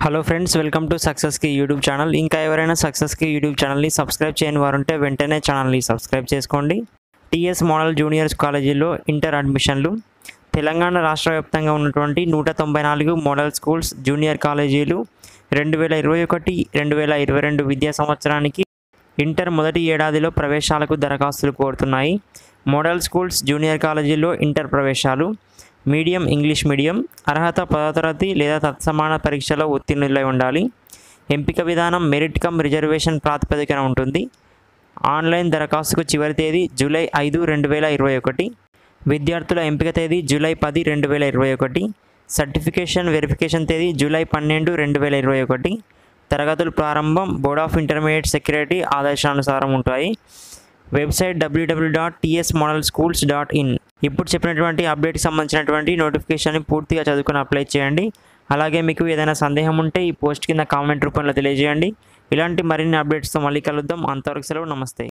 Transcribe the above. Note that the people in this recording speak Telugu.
హలో ఫ్రెండ్స్ వెల్కమ్ టు సక్సెస్కి యూట్యూబ్ ఛానల్ ఇంకా ఎవరైనా సక్సెస్కి యూట్యూబ్ ఛానల్ని సబ్స్క్రైబ్ చేయని వారు ఉంటే వెంటనే ఛానల్ని సబ్స్క్రైబ్ చేసుకోండి టీఎస్ మోడల్ జూనియర్స్ కాలేజీలో ఇంటర్ అడ్మిషన్లు తెలంగాణ రాష్ట్ర వ్యాప్తంగా ఉన్నటువంటి నూట తొంభై నాలుగు మోడల్ స్కూల్స్ జూనియర్ కాలేజీలు రెండు వేల ఇరవై ఒకటి రెండు వేల ఇరవై రెండు విద్యా సంవత్సరానికి ఇంటర్ మొదటి ఏడాదిలో ప్రవేశాలకు దరఖాస్తులు కోరుతున్నాయి మోడల్ స్కూల్స్ జూనియర్ కాలేజీల్లో ఇంటర్ ప్రవేశాలు మీడియం ఇంగ్లీష్ మీడియం అర్హత పదో తరగతి లేదా తత్సమాన పరీక్షలో ఉత్తీర్ణులై ఉండాలి ఎంపిక విధానం మెరిట్ కమ్ రిజర్వేషన్ ప్రాతిపదికన ఉంటుంది ఆన్లైన్ దరఖాస్తుకు చివరి తేదీ జూలై ఐదు రెండు వేల ఇరవై ఒకటి విద్యార్థుల ఎంపిక తేదీ జూలై పది రెండు వేల ఇరవై ఒకటి సర్టిఫికేషన్ వెరిఫికేషన్ తేదీ జూలై పన్నెండు రెండు వేల ఇరవై ఒకటి తరగతులు ప్రారంభం బోర్డ్ ఆఫ్ ఇంటర్మీడియట్ సెక్రటరీ ఆదేశానుసారం ఉంటాయి website W W dot TS model schools dot in ఇప్పుడు చెప్పినటువంటి అప్డేట్కి సంబంధించినటువంటి నోటిఫికేషన్ని పూర్తిగా చదువుకొని అప్లై చేయండి అలాగే మీకు ఏదైనా సందేహం ఉంటే ఈ పోస్ట్ కింద కామెంట్ రూపంలో తెలియజేయండి ఇలాంటి మరిన్ని అప్డేట్స్తో మళ్ళీ కలుద్దాం అంతవరకు సెలవు నమస్తే